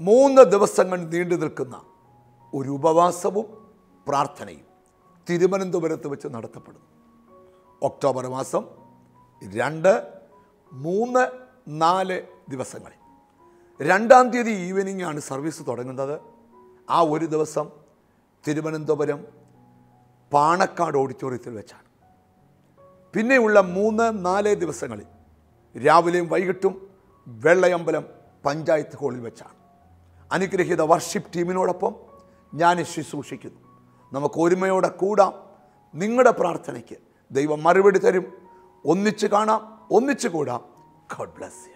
മൂന്ന് ദിവസങ്ങൾ നീണ്ടു നിൽക്കുന്ന ഒരു ഉപവാസവും പ്രാർത്ഥനയും തിരുവനന്തപുരത്ത് വെച്ച് നടത്തപ്പെടുന്നു ഒക്ടോബർ മാസം രണ്ട് മൂന്ന് നാല് ദിവസങ്ങളിൽ രണ്ടാം തീയതി ഈവനിങ് ആണ് സർവീസ് തുടങ്ങുന്നത് ആ ഒരു ദിവസം തിരുവനന്തപുരം പാണക്കാട് ഓഡിറ്റോറിയത്തിൽ വെച്ചാണ് പിന്നെയുള്ള മൂന്ന് നാല് ദിവസങ്ങളിൽ രാവിലെയും വൈകിട്ടും വെള്ളയമ്പലം പഞ്ചായത്ത് ഹാളിൽ വെച്ചാണ് അനുഗ്രഹീത വർഷിപ്പ് ടീമിനോടൊപ്പം ഞാൻ ശുശ്രൂഷിക്കുന്നു നമുക്ക് ഒരുമയോടെ കൂടാം നിങ്ങളുടെ പ്രാർത്ഥനയ്ക്ക് ദൈവം മറുപടി തരും ഒന്നിച്ച് കാണാം ഒന്നിച്ച് കൂടാം ഗോഡ് ബ്ലസ്